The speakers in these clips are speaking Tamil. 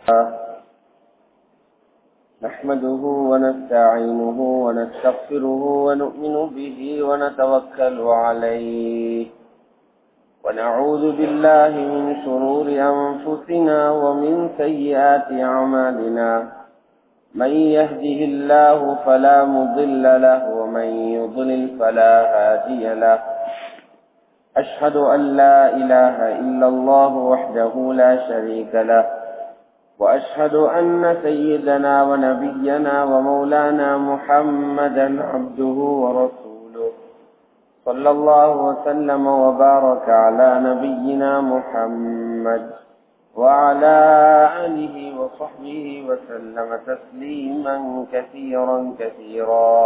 نحمده ونستعينه ونستغفره ونؤمن به ونتوكل عليه ونعوذ بالله من شرور أنفسنا ومن سيئات أعمالنا من يهده الله فلا مضل له ومن يضلل فلا هادي له أشهد أن لا إله إلا الله وحده لا شريك له وأشهد أن سيدنا ونبينا ومولانا محمدا عبده ورسوله صلى الله وسلم وبارك على نبينا محمد وعلى آله وصحبه وسلم تسليما كثيرا كثيرا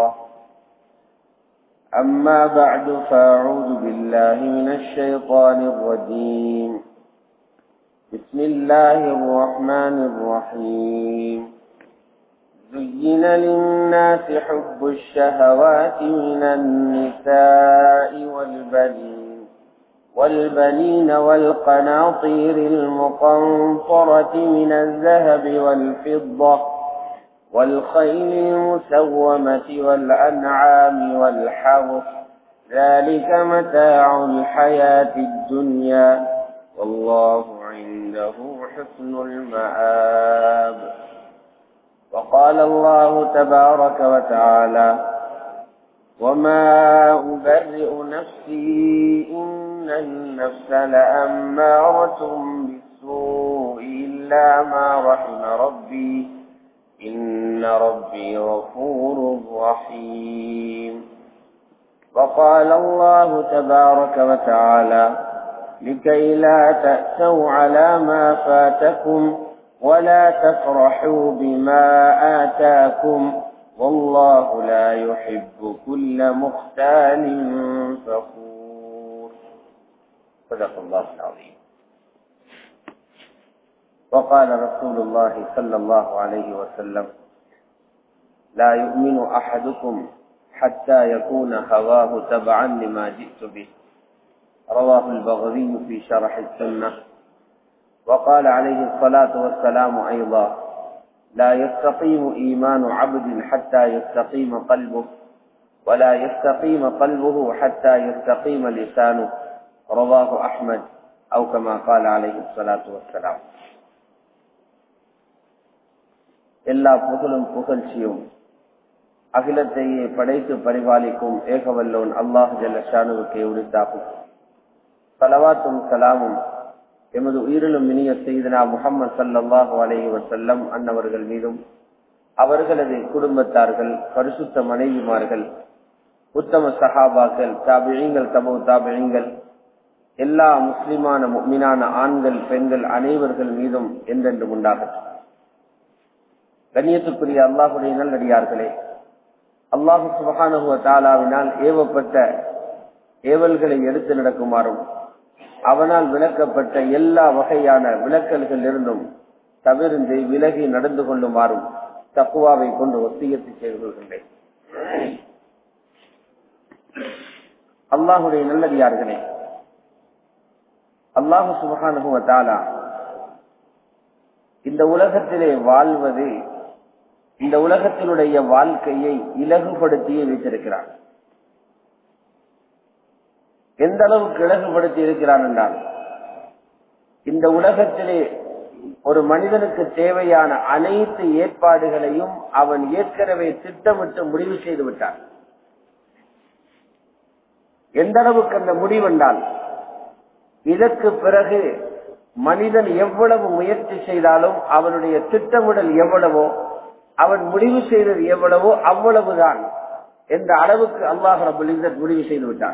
أما بعد فأعوذ بالله من الشيطان الرجيم بسم الله الرحمن الرحيم زين للناس حب الشهوات من النساء والبنين والبنين والقناطير المقنطرة من الذهب والفضة والخيل المسومة والأنعام والحرث ذلك متاع الحياة الدنيا والله عنده حسن المآب وقال الله تبارك وتعالى وما أبرئ نفسي إن النفس لأمارة بالسوء إلا ما رحم ربي إن ربي غفور رحيم وقال الله تبارك وتعالى لكي لا تأسوا على ما فاتكم ولا تفرحوا بما آتاكم والله لا يحب كل مختال فخور صدق الله العظيم وقال رسول الله صلى الله عليه وسلم لا يؤمن أحدكم حتى يكون هواه تبعا لما جئت به رواه البغوي في شرح السنة وقال عليه الصلاة والسلام أيضا لا يستقيم إيمان عبد حتى يستقيم قلبه ولا يستقيم قلبه حتى يستقيم لسانه رواه أحمد أو كما قال عليه الصلاة والسلام எல்லா புகழும் புகழ்ச்சியும் அகிலத்தையே படைத்து பரிபாலிக்கும் ஏகவல்லோன் அல்லாஹ் ஜல்லஷானுவுக்கே உரித்தாகும் சலவாத்தும் சலாமும் எமது உயிரிலும் இனிய செய்தனா முகமது சல்லாஹு அலஹி வசல்லம் அன்னவர்கள் மீதும் அவர்களது குடும்பத்தார்கள் பரிசுத்த மனைவிமார்கள் உத்தம சஹாபாக்கள் தாபிழிங்கள் தபு தாபிழிங்கள் எல்லா முஸ்லிமான மீனான ஆண்கள் பெண்கள் அனைவர்கள் மீதும் என்றென்று உண்டாகட்டும் கண்ணியத்துக்குரிய அல்லாஹுடைய நல்லடியார்களே அல்லாஹு சுபகானுகுவ தாலாவினால் ஏவப்பட்ட ஏவல்களை எடுத்து நடக்குமாறும் அவனால் விளக்கப்பட்ட எல்லா வகையான விளக்கல்கள் இருந்தும் தவிர்ந்து விலகி நடந்து கொள்ளுமாறும் தக்குவாவை கொண்டு ஒத்தியத்து செய்து கொள்கின்றேன் அல்லாஹுடைய நல்லடியார்களே அல்லாஹு சுபகானுகுவ தாலா இந்த உலகத்திலே வாழ்வது இந்த உலகத்தினுடைய வாழ்க்கையை இலகுபடுத்தியே வைத்திருக்கிறான் எந்த அளவுக்கு இலகுபடுத்தி இருக்கிறான் என்றால் இந்த உலகத்திலே ஒரு மனிதனுக்கு தேவையான அனைத்து ஏற்பாடுகளையும் அவன் ஏற்கனவே திட்டமிட்டு முடிவு செய்து விட்டான் எந்த அளவுக்கு அந்த முடிவென்றால் இதற்கு பிறகு மனிதன் எவ்வளவு முயற்சி செய்தாலும் அவனுடைய திட்டமிடல் எவ்வளவோ அவன் முடிவு செய்தது எவ்வளவோ அவ்வளவுதான் என்ற அளவுக்கு அல்லாஹ் ரபுல் முடிவு செய்து விட்டான்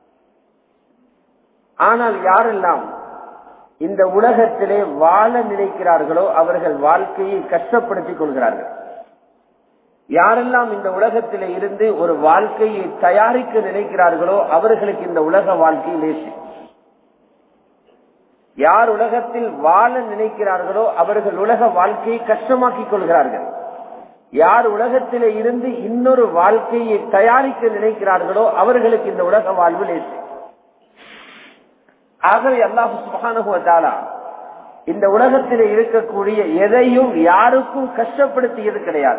ஆனால் யாரெல்லாம் இந்த உலகத்திலே வாழ நினைக்கிறார்களோ அவர்கள் வாழ்க்கையை கஷ்டப்படுத்திக் கொள்கிறார்கள் யாரெல்லாம் இந்த உலகத்திலே இருந்து ஒரு வாழ்க்கையை தயாரிக்க நினைக்கிறார்களோ அவர்களுக்கு இந்த உலக வாழ்க்கை லேசி யார் உலகத்தில் வாழ நினைக்கிறார்களோ அவர்கள் உலக வாழ்க்கையை கஷ்டமாக்கிக் கொள்கிறார்கள் யார் உலகத்திலே இருந்து இன்னொரு வாழ்க்கையை தயாரிக்க நினைக்கிறார்களோ அவர்களுக்கு இந்த உலக வாழ்வு லேசு ஆகவே அல்லாஹு சுபானுகுவத்தாலா இந்த உலகத்தில் இருக்கக்கூடிய எதையும் யாருக்கும் கஷ்டப்படுத்தியது கிடையாது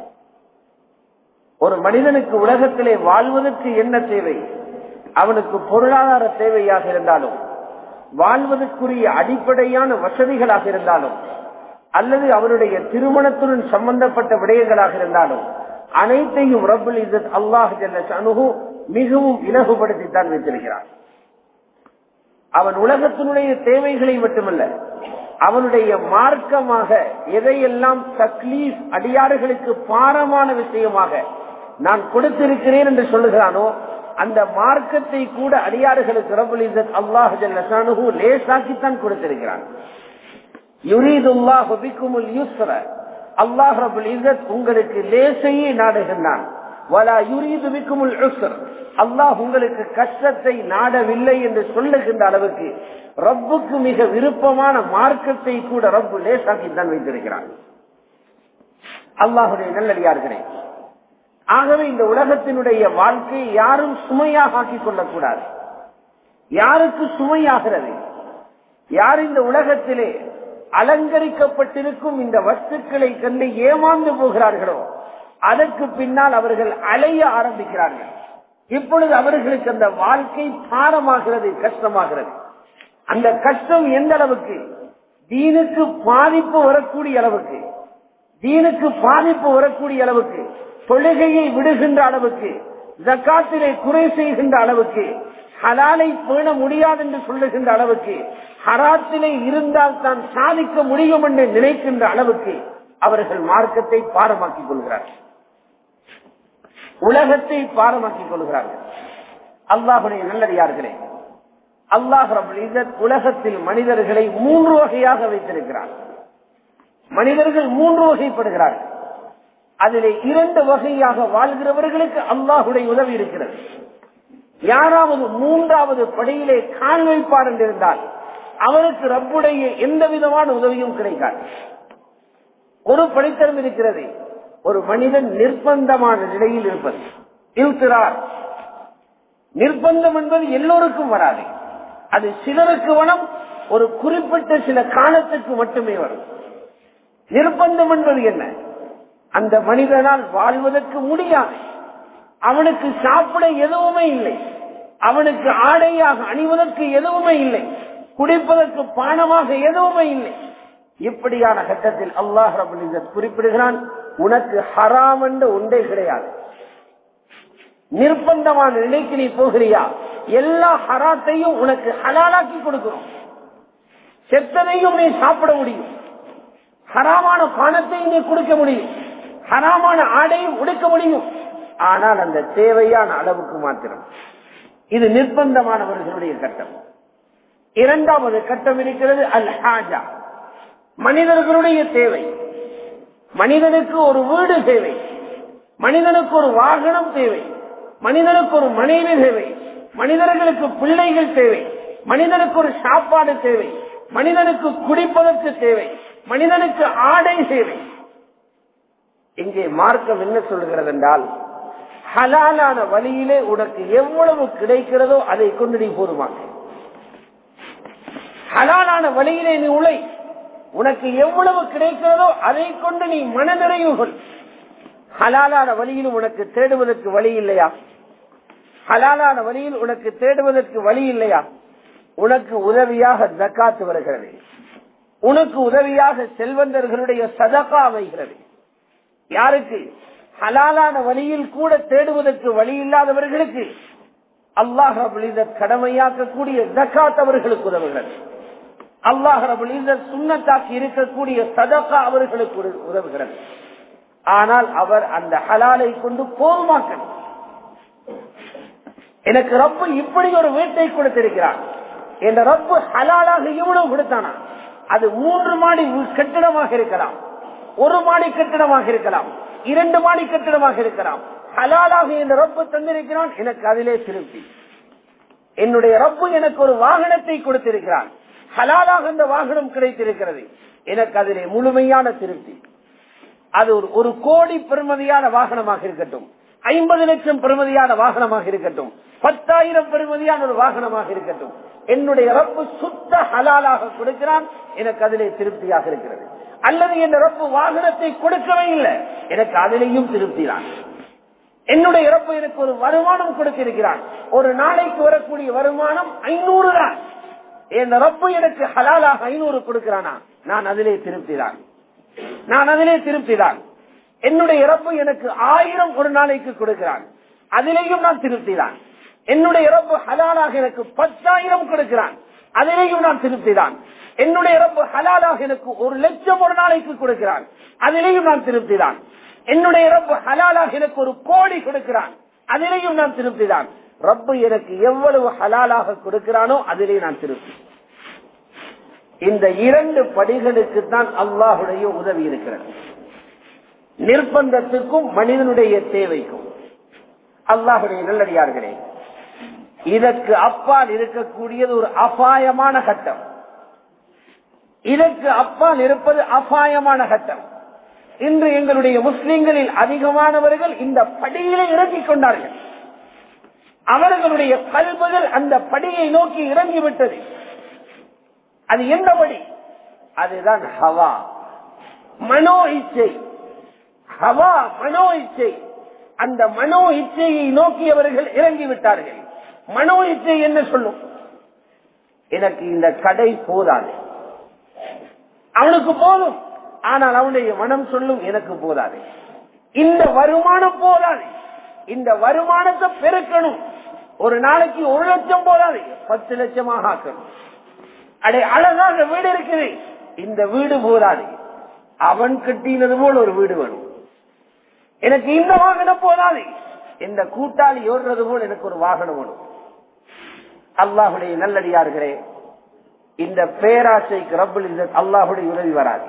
ஒரு மனிதனுக்கு உலகத்திலே வாழ்வதற்கு என்ன தேவை அவனுக்கு பொருளாதார தேவையாக இருந்தாலும் வாழ்வதற்குரிய அடிப்படையான வசதிகளாக இருந்தாலும் அல்லது அவருடைய திருமணத்துடன் சம்பந்தப்பட்ட விடயங்களாக இருந்தாலும் அனைத்தையும் ரபுல் இசத் அல்லாஹ் அனுகு மிகவும் இலகுபடுத்தித்தான் வைத்திருக்கிறார் அவன் உலகத்தினுடைய தேவைகளை மட்டுமல்ல அவனுடைய மார்க்கமாக எதையெல்லாம் தக்லீஃப் அடியாறுகளுக்கு பாரமான விஷயமாக நான் கொடுத்திருக்கிறேன் என்று சொல்லுகிறானோ அந்த மார்க்கத்தை கூட அடியாறுகளுக்கு ரபுல் இசத் அல்லாஹ் ஜல்லு லேசாக்கித்தான் கொடுத்திருக்கிறான் யுரீதுல்லாஹு பிக்குமுல் யுஸ்ர அல்லாஹ் ரபுல் இசத் உங்களுக்கு லேசையே நாடுகின்றான் வலா யுரீது பிக்குமுல் உஸ்ர் அல்லாஹ் உங்களுக்கு கஷ்டத்தை நாடவில்லை என்று சொல்லுகின்ற அளவுக்கு ரப்புக்கு மிக விருப்பமான மார்க்கத்தை கூட ரப்பு லேசாக்கித்தான் வைத்திருக்கிறான் அல்லாஹுடைய நல்லடியார்களே ஆகவே இந்த உலகத்தினுடைய வாழ்க்கையை யாரும் சுமையாக ஆக்கிக் கொள்ளக்கூடாது யாருக்கு சுமையாகிறது யார் இந்த உலகத்திலே அலங்கரிக்கப்பட்டிருக்கும் இந்த வஸ்துக்களை கண்டு ஏமாந்து போகிறார்களோ அதற்கு பின்னால் அவர்கள் அலைய ஆரம்பிக்கிறார்கள் இப்பொழுது அவர்களுக்கு அந்த வாழ்க்கை பாரமாகிறது கஷ்டமாகிறது அந்த கஷ்டம் எந்த அளவுக்கு தீனுக்கு பாதிப்பு வரக்கூடிய அளவுக்கு தீனுக்கு பாதிப்பு வரக்கூடிய அளவுக்கு தொழுகையை விடுகின்ற அளவுக்கு ஜக்காத்திலே குறை செய்கின்ற அளவுக்கு ஹலாலை பேண முடியாது என்று சொல்லுகின்ற அளவுக்கு ஹராத்திலே இருந்தால் தான் சாதிக்க முடியும் என்று நினைக்கின்ற அளவுக்கு அவர்கள் மார்க்கத்தை பாரமாக்கிக் கொள்கிறார்கள் உலகத்தை பாரமாக்கிக் கொள்கிறார்கள் அல்லாஹுடைய நல்லடியார்களே அல்லாஹ் உலகத்தில் மனிதர்களை மூன்று வகையாக வைத்திருக்கிறார் மனிதர்கள் மூன்று வகைப்படுகிறார்கள் அதிலே இரண்டு வகையாக வாழ்கிறவர்களுக்கு அல்லாஹுடைய உதவி இருக்கிறது யாராவது மூன்றாவது படியிலே கால் வைப்பார் என்றிருந்தால் அவருக்கு ரப்புடைய எந்த விதமான உதவியும் கிடைக்காது ஒரு படித்தரம் இருக்கிறது ஒரு மனிதன் நிர்பந்தமான நிலையில் இருப்பது இருக்கிறார் நிர்பந்தம் என்பது எல்லோருக்கும் வராது அது சிலருக்கு வனம் ஒரு குறிப்பிட்ட சில காலத்துக்கு மட்டுமே வரும் நிர்பந்தம் என்பது என்ன அந்த மனிதனால் வாழ்வதற்கு முடியாது அவனுக்கு சாப்பிட எதுவுமே இல்லை அவனுக்கு ஆடையாக அணிவதற்கு எதுவுமே இல்லை குடிப்பதற்கு பானமாக எதுவுமே இல்லை இப்படியான கட்டத்தில் அல்லாஹ் ரபுல் குறிப்பிடுகிறான் உனக்கு ஹராம் என்ற ஒன்றே கிடையாது நிர்பந்தமான நிலைக்கு நீ போகிறியா எல்லா ஹராத்தையும் உனக்கு ஹலாலாக்கி கொடுக்கிறோம் செத்ததையும் நீ சாப்பிட முடியும் ஹராமான பானத்தையும் நீ கொடுக்க முடியும் ஹராமான ஆடையும் உடுக்க முடியும் ஆனால் அந்த தேவையான அளவுக்கு மாத்திரம் இது நிர்பந்தமானவர்களுடைய கட்டம் இரண்டாவது கட்டம் இருக்கிறது அல் ஹாஜா மனிதர்களுடைய தேவை மனிதனுக்கு ஒரு வீடு தேவை மனிதனுக்கு ஒரு வாகனம் தேவை மனிதனுக்கு ஒரு மனைவி தேவை மனிதர்களுக்கு பிள்ளைகள் தேவை மனிதனுக்கு ஒரு சாப்பாடு தேவை மனிதனுக்கு குடிப்பதற்கு தேவை மனிதனுக்கு ஆடை தேவை இங்கே மார்க்கம் என்ன சொல்கிறது என்றால் ஹலாலான வழியிலே உனக்கு எவ்வளவு கிடைக்கிறதோ அதை கொண்டு நீ போதுமாக ஹலாலான வழியிலே நீ உழை உனக்கு எவ்வளவு கிடைக்கிறதோ அதை கொண்டு நீ மனநிறைவு கொள் ஹலாலான வழியில் உனக்கு தேடுவதற்கு வழி இல்லையா ஹலாலான வழியில் உனக்கு தேடுவதற்கு வழி இல்லையா உனக்கு உதவியாக ஜக்காத்து வருகிறது உனக்கு உதவியாக செல்வந்தர்களுடைய சதகா அமைகிறது யாருக்கு ஹலாலான வழியில் கூட தேடுவதற்கு வழி இல்லாதவர்களுக்கு அல்லாஹ் கடமையாக்கக்கூடிய ஜக்காத் அவர்களுக்கு உதவுகிறது அல்லாஹ் சுண்ணத்தாக்கி இருக்கக்கூடிய சதகா அவர்களுக்கு உதவுகிறது ஆனால் அவர் அந்த ஹலாலை கொண்டு போதுமாக்கணும் எனக்கு ரப்பு இப்படி ஒரு வீட்டை கொடுத்திருக்கிறார் என்ற ரப்பு ஹலாலாக இவ்வளவு கொடுத்தானா அது மூன்று மாடி கட்டிடமாக இருக்கலாம் ஒரு மாடி கட்டிடமாக இருக்கலாம் இரண்டு மாடி கட்டிடமாக இருக்கலாம் ஹலாலாக இந்த ரப்பு தந்திருக்கிறான் எனக்கு அதிலே திருப்தி என்னுடைய ரப்பு எனக்கு ஒரு வாகனத்தை கொடுத்திருக்கிறான் ஹலாலாக இந்த வாகனம் கிடைத்திருக்கிறது எனக்கு அதிலே முழுமையான திருப்தி அது ஒரு ஒரு கோடி பெருமதியான வாகனமாக இருக்கட்டும் ஐம்பது லட்சம் பெறுமதியான வாகனமாக இருக்கட்டும் பத்தாயிரம் பெறுமதியான ஒரு வாகனமாக இருக்கட்டும் என்னுடைய ரப்பு சுத்த ஹலாலாக கொடுக்கிறான் எனக்கு அதிலே திருப்தியாக இருக்கிறது அல்லது என் ரப்பு வாகனத்தை கொடுக்கவே இல்லை எனக்கு அதிலேயும் திருப்தி தான் என்னுடைய இறப்பு எனக்கு ஒரு வருமானம் கொடுத்திருக்கிறான் ஒரு நாளைக்கு வரக்கூடிய வருமானம் ஐநூறு தான் என் ரப்பு எனக்கு ஹலாலாக ஐநூறு கொடுக்கிறானா நான் அதிலே திருப்தி தான் நான் அதிலே திருப்தி தான் என்னுடைய இறப்பு எனக்கு ஆயிரம் ஒரு நாளைக்கு கொடுக்கிறான் அதிலேயும் நான் திருப்தி தான் என்னுடைய இறப்பு ஹலாலாக எனக்கு பத்தாயிரம் கொடுக்கிறான் அதிலேயும் நான் திருப்தி தான் என்னுடைய இறப்பு ஹலாலாக எனக்கு ஒரு லட்சம் ஒரு நாளைக்கு கொடுக்கிறான் அதிலேயும் நான் திருப்தி தான் என்னுடைய ரப்பு ஹலாலாக எனக்கு ஒரு கோடி கொடுக்கிறான் அதிலேயும் நான் திருப்தி தான் ரப்பு எனக்கு எவ்வளவு ஹலாலாக கொடுக்கிறானோ அதிலே நான் திருப்தி இந்த இரண்டு படிகளுக்கு தான் அல்லாஹுடைய உதவி இருக்கிறது நிர்பந்தத்துக்கும் மனிதனுடைய தேவைக்கும் அல்லாஹுடைய நல்லடியார்களே இதற்கு அப்பால் இருக்கக்கூடியது ஒரு அபாயமான கட்டம் இதற்கு அப்பால் இருப்பது அபாயமான கட்டம் இன்று எங்களுடைய முஸ்லிம்களில் அதிகமானவர்கள் இந்த படியிலே இறங்கிக் கொண்டார்கள் அவர்களுடைய கல்புகள் அந்த படியை நோக்கி இறங்கிவிட்டது அது என்ன படி அதுதான் ஹவா மனோ இச்சை ஹவா மனோ இச்சை அந்த மனோ இச்சையை நோக்கியவர்கள் இறங்கிவிட்டார்கள் மனோ இச்சை என்ன சொல்லும் எனக்கு இந்த கடை போதாது அவனுக்கு போதும் ஆனால் அவனுடைய மனம் சொல்லும் எனக்கு போதாது இந்த வருமானம் போதாது இந்த வருமானத்தை பெருக்கணும் ஒரு நாளைக்கு ஒரு லட்சம் போதாது பத்து லட்சமாக ஆக்கணும் அடே அழகாக வீடு இருக்குது இந்த வீடு போதாது அவன் கட்டினது போல் ஒரு வீடு வேணும் எனக்கு இந்த வாகனம் போதாது இந்த கூட்டாளி ஓடுறது போல் எனக்கு ஒரு வாகனம் வேணும் அல்லாஹுடைய நல்லடியார்களே இந்த பேராசைக்கு ரப்பல் அல்லாஹுடைய உதவி வராது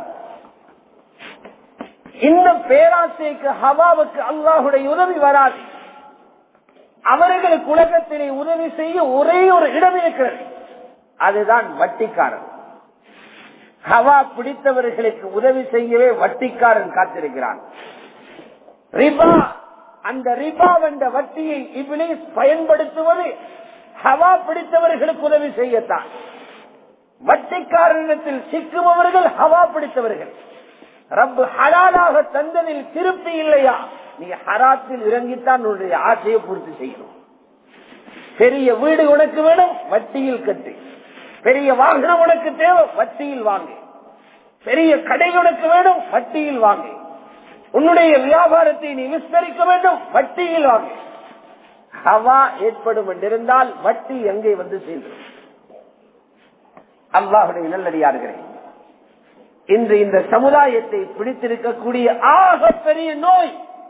இந்த பேராசைக்கு ஹவாவுக்கு அல்லாஹுடைய உதவி வராது அவர்களுக்கு உலகத்திலே உதவி செய்ய ஒரே ஒரு இடம் இருக்கிறது அதுதான் வட்டிக்காரன் ஹவா பிடித்தவர்களுக்கு உதவி செய்யவே வட்டிக்காரன் காத்திருக்கிறான் ரிபா அந்த ரிபா என்ற வட்டியை இபிலிஸ் பயன்படுத்துவது ஹவா பிடித்தவர்களுக்கு உதவி செய்யத்தான் வட்டிக்காரனிடத்தில் சிக்குபவர்கள் ஹவா பிடித்தவர்கள் ரப்பு ஹலாலாக தந்ததில் திருப்தி இல்லையா நீ ஹராத்தில் இறங்கித்தான் உன்னுடைய ஆசையை பூர்த்தி செய்யணும் பெரிய வீடு உனக்கு வேணும் வட்டியில் கட்டு பெரிய வாகனம் உனக்கு தேவை வட்டியில் வாங்கு பெரிய கடை உனக்கு வேணும் வட்டியில் வாங்கு உன்னுடைய வியாபாரத்தை நீ விஸ்தரிக்க வேண்டும் வட்டியில் வாங்கு ஹவா ஏற்படும் என்றிருந்தால் வட்டி எங்கே வந்து சேர்ந்தது அல்லாஹுடைய நல்லடியார்களே இன்று இந்த சமுதாயத்தை பிடித்திருக்கக்கூடிய ஆக பெரிய நோய்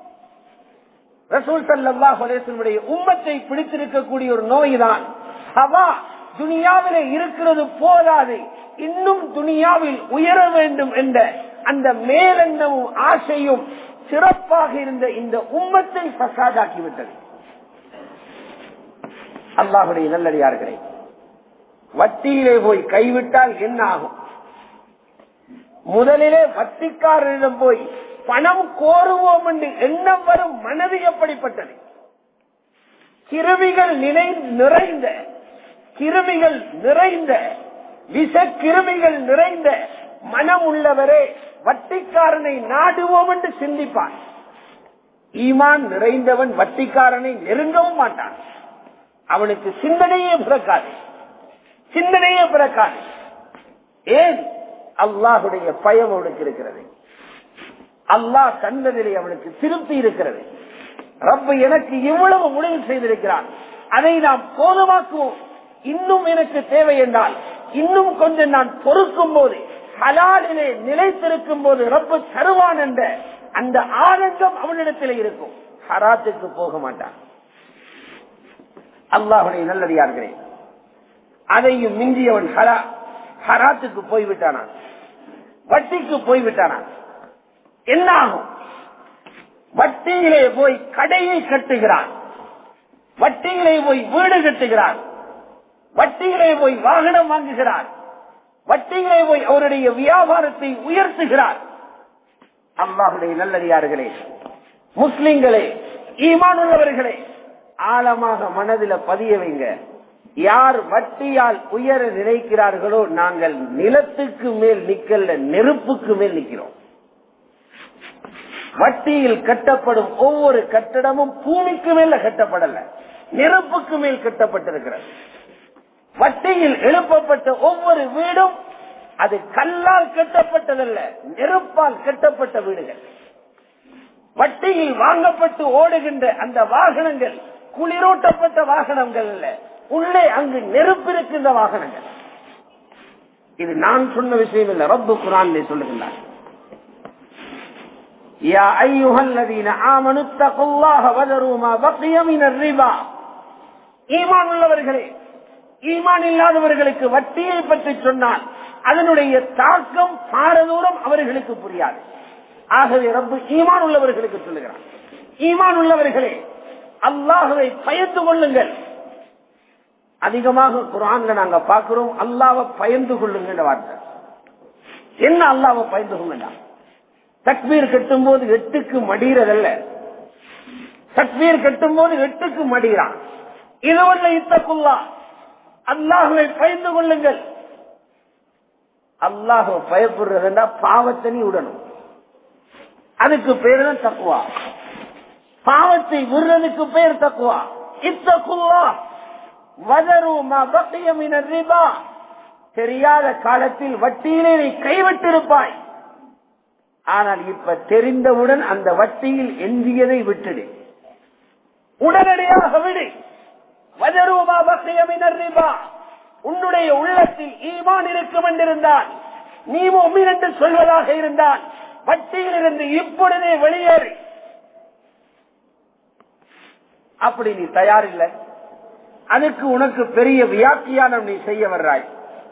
ரசூல் சல்லாஹுடைய உம்மத்தை பிடித்திருக்கக்கூடிய ஒரு நோய் தான் ஹவா துனியாவிலே இருக்கிறது போதாது இன்னும் துனியாவில் உயர வேண்டும் என்ற அந்த மேலெண்ணமும் ஆசையும் சிறப்பாக இருந்த இந்த உம்மத்தை பசாதாக்கிவிட்டது அல்லாஹுடைய நல்லடியார்களே வட்டியிலே போய் கைவிட்டால் என்ன ஆகும் முதலிலே வட்டிக்காரரிடம் போய் பணம் கோருவோம் என்று எண்ணம் வரும் மனது எப்படிப்பட்டது கிருமிகள் நினை நிறைந்த கிருமிகள் நிறைந்த விஷ கிருமிகள் நிறைந்த மனம் உள்ளவரே வட்டிக்காரனை நாடுவோம் என்று சிந்திப்பான் ஈமான் நிறைந்தவன் வட்டிக்காரனை நெருங்கவும் மாட்டான் அவனுக்கு சிந்தனையே பிறக்காது சிந்தனையே பிறக்காது ஏன் அல்லாஹுடைய பயம் அவனுக்கு இருக்கிறது அல்லாஹ் கண்டதிலே அவனுக்கு திருப்தி இருக்கிறது ரப்ப எனக்கு இவ்வளவு முடிவு செய்திருக்கிறான் அதை நாம் போதுமாக்குவோம் இன்னும் எனக்கு தேவை என்றால் இன்னும் கொஞ்சம் நான் பொறுக்கும் போது ஹலாலிலே நிலைத்திருக்கும் போது ரப்ப தருவான் என்ற அந்த ஆனந்தம் அவனிடத்தில் இருக்கும் ஹராத்துக்கு போக மாட்டான் அல்லாஹுடைய நல்லடியார்களே அதையும் மிஞ்சியவன் ஹரா ஹராத்துக்கு போய்விட்டானா வட்டிக்கு போய்விட்டானா என்ன ஆகும் வட்டியிலே போய் கடையை கட்டுகிறான் வட்டியிலே போய் வீடு கட்டுகிறான் வட்டியிலே போய் வாகனம் வாங்குகிறார் வட்டியிலே போய் அவருடைய வியாபாரத்தை உயர்த்துகிறார் அல்லாஹுடைய நல்லடியார்களே முஸ்லிம்களே ஈமான் உள்ளவர்களே ஆழமாக மனதில பதிய வைங்க யார் வட்டியால் உயர நினைக்கிறார்களோ நாங்கள் நிலத்துக்கு மேல் நிக்கல்ல நெருப்புக்கு மேல் நிக்கிறோம் வட்டியில் கட்டப்படும் ஒவ்வொரு கட்டடமும் பூமிக்கு மேல கட்டப்படல நெருப்புக்கு மேல் கட்டப்பட்டிருக்கிறது வட்டியில் எழுப்பப்பட்ட ஒவ்வொரு வீடும் அது கல்லால் கட்டப்பட்டதல்ல நெருப்பால் கட்டப்பட்ட வீடுகள் வட்டியில் வாங்கப்பட்டு ஓடுகின்ற அந்த வாகனங்கள் குளிரூட்டப்பட்ட வாகனங்கள் அல்ல உள்ளே அங்கு நெருப்பு இருக்கின்ற வாகனங்கள் இது நான் சொன்ன விஷயம் இல்ல ரப்பு குரான் சொல்லுகின்றார் يا أيها الذين آمنوا اتقوا الله وذروا ما بقي من الربا ஈமான் உள்ளவர்களே ஈமான் இல்லாதவர்களுக்கு வட்டியை பற்றி சொன்னால் அதனுடைய தாக்கம் பாரதூரம் அவர்களுக்கு புரியாது ஆகவே ரப்பு ஈமான் உள்ளவர்களுக்கு சொல்லுகிறார் ஈமான் உள்ளவர்களே அல்லாஹுவை பயந்து கொள்ளுங்கள் அதிகமாக குரான்ல நாங்க பார்க்கிறோம் அல்லாவை பயந்து கொள்ளுங்க வார்த்தை என்ன அல்லாவை பயந்து கொள்ளுங்க தக்பீர் கட்டும் போது எட்டுக்கு மடிகிறதல்ல தக்பீர் கட்டும் போது எட்டுக்கு மடிகிறான் இதுவல்ல இத்தக்குள்ளா அல்லாஹுவை பயந்து கொள்ளுங்கள் அல்லாஹுவை பயப்படுறதுன்னா பாவத்தை நீ விடணும் அதுக்கு பேர் தான் தக்குவா பாவத்தை விடுறதுக்கு பேர் தக்குவா இத்தக்குள்ளா வதருமா பக்கியமின ரிபா தெரியாத காலத்தில் வட்டியிலே நீ கைவிட்டிருப்பாய் ஆனால் இப்ப தெரிந்தவுடன் அந்த வட்டியில் எஞ்சியதை விட்டுடு உடனடியாக விடு வதருமா பக்கியமின ரிபா உன்னுடைய உள்ளத்தில் ஈமான் இருக்கும் என்றிருந்தால் நீ உண்மை என்று சொல்வதாக இருந்தால் வட்டியில் இருந்து இப்பொழுதே வெளியேறு அப்படி நீ தயாரில்லை அதுக்கு உனக்கு பெரிய வியாக்கியானம் நீ செய்ய வர்றாய்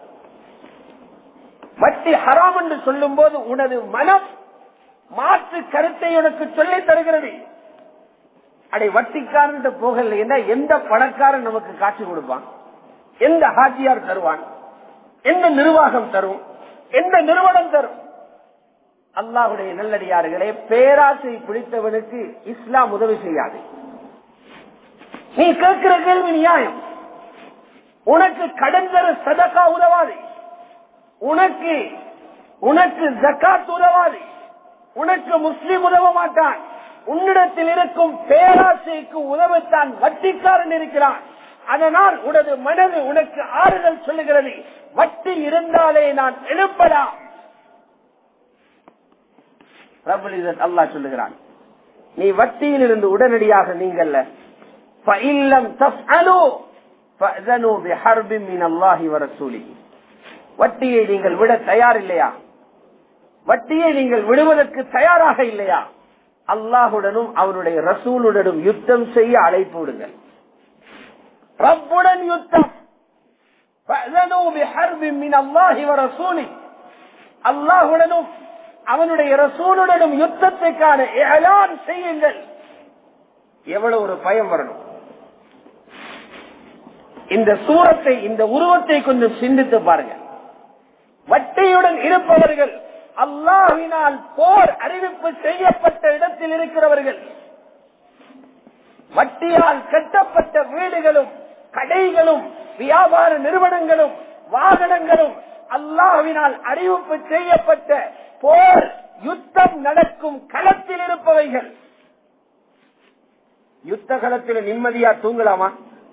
வட்டி ஹராம் என்று சொல்லும் போது உனது மனம் மாற்று கருத்தை உனக்கு சொல்லி தருகிறது அடை வட்டிக்காரன் போகல எந்த பணக்காரன் நமக்கு காட்சி கொடுப்பான் எந்த ஹாஜியார் தருவான் எந்த நிர்வாகம் தரும் எந்த நிறுவனம் தரும் அல்லாஹுடைய நல்லடியார்களே பேராசை பிடித்தவனுக்கு இஸ்லாம் உதவி செய்யாது நீ கேட்கிற கேள்வி நியாயம் உனக்கு கடன் தர சதக்கா உதவாது உனக்கு உனக்கு ஜக்காத் உதவாது உனக்கு முஸ்லீம் உதவ மாட்டான் உன்னிடத்தில் இருக்கும் பேராசைக்கு உதவத்தான் வட்டிக்காரன் இருக்கிறான் அதனால் உனது மனது உனக்கு ஆறுதல் சொல்லுகிறது வட்டி இருந்தாலே நான் எழுப்பலாம் அல்லா சொல்லுகிறான் நீ வட்டியில் இருந்து உடனடியாக நீங்கள்ல வட்டியை நீங்கள் விட தயார் இல்லையா வட்டியை நீங்கள் விடுவதற்கு தயாராக இல்லையா அல்லாஹுடனும் அவனுடைய ரசூலுடனும் யுத்தம் செய்ய அழைப்பு விடுங்கள் ரப்புடன் யுத்தம் அல்லாஹுடனும் அவனுடைய ரசூலுடனும் யுத்தத்துக்கான ஏலான் செய்யுங்கள் எவ்வளவு ஒரு பயம் வரணும் இந்த சூரத்தை இந்த உருவத்தை கொஞ்சம் சிந்தித்து பாருங்க வட்டியுடன் இருப்பவர்கள் அல்லாஹினால் போர் அறிவிப்பு செய்யப்பட்ட இடத்தில் இருக்கிறவர்கள் வட்டியால் கட்டப்பட்ட வீடுகளும் கடைகளும் வியாபார நிறுவனங்களும் வாகனங்களும் அல்லாஹினால் அறிவிப்பு செய்யப்பட்ட போர் யுத்தம் நடக்கும் களத்தில் இருப்பவைகள் யுத்த களத்தில் நிம்மதியா தூங்கலாமா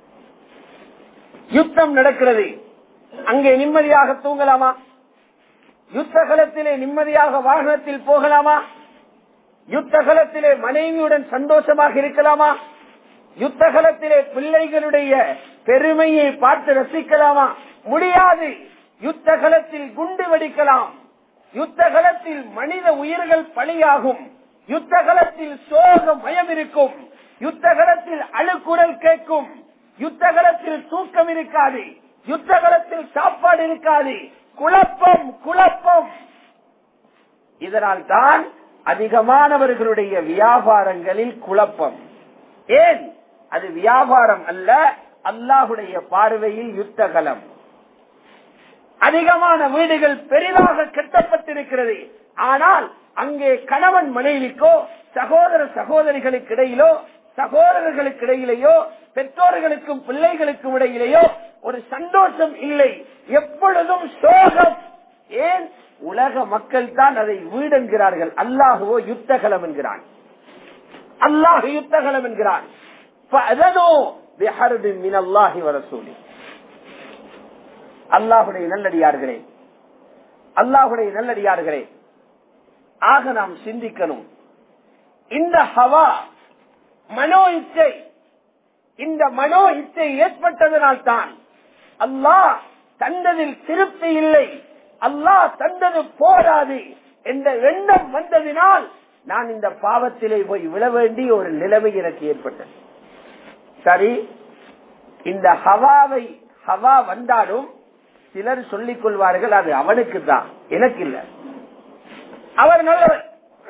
யுத்தம் நடக்கிறது அங்கே நிம்மதியாக தூங்கலாமா யுத்த களத்திலே நிம்மதியாக வாகனத்தில் போகலாமா யுத்த களத்திலே மனைவியுடன் சந்தோஷமாக இருக்கலாமா யுத்த களத்திலே பிள்ளைகளுடைய பெருமையை பார்த்து ரசிக்கலாமா முடியாது யுத்த களத்தில் குண்டு வெடிக்கலாம் யுத்த களத்தில் மனித உயிர்கள் பலியாகும் யுத்த களத்தில் சோக மயம் இருக்கும் யுத்த களத்தில் அழுக்குரல் கேட்கும் யுத்த களத்தில் தூக்கம் இருக்காது யுத்த களத்தில் சாப்பாடு இருக்காது குழப்பம் குழப்பம் இதனால் தான் அதிகமானவர்களுடைய வியாபாரங்களில் குழப்பம் ஏன் அது வியாபாரம் அல்ல அல்லாஹுடைய பார்வையில் யுத்த களம் அதிகமான வீடுகள் பெரிதாக கட்டப்பட்டிருக்கிறது ஆனால் அங்கே கணவன் மனைவிக்கோ சகோதர சகோதரிகளுக்கு இடையிலோ சகோதரர்களுக்கு இடையிலேயோ பெற்றோர்களுக்கும் பிள்ளைகளுக்கும் இடையிலேயோ ஒரு சந்தோஷம் இல்லை எப்பொழுதும் சோகம் ஏன் உலக மக்கள் தான் அதை வீடென்கிறார்கள் அல்லாஹுவோ யுத்தகலம் என்கிறான் அல்லாஹ் யுத்தகலம் என்கிறான் அல்லாஹுடைய நல்லடியார்களே அல்லாஹுடைய நல்லடியார்களே ஆக நாம் சிந்திக்கணும் இந்த ஹவா மனோ இச்சை இந்த மனோ இச்சை ஏற்பட்டதனால் தான் அல்லாஹ் தந்ததில் திருப்தி இல்லை அல்லாஹ் தந்தது போராது என்ற எண்ணம் வந்ததினால் நான் இந்த பாவத்திலே போய் விழ வேண்டிய ஒரு நிலைமை எனக்கு ஏற்பட்டது சரி இந்த ஹவாவை ஹவா வந்தாலும் சிலர் சொல்லிக் கொள்வார்கள் அது அவனுக்கு தான் எனக்கு இல்ல அவர் நல்லவர்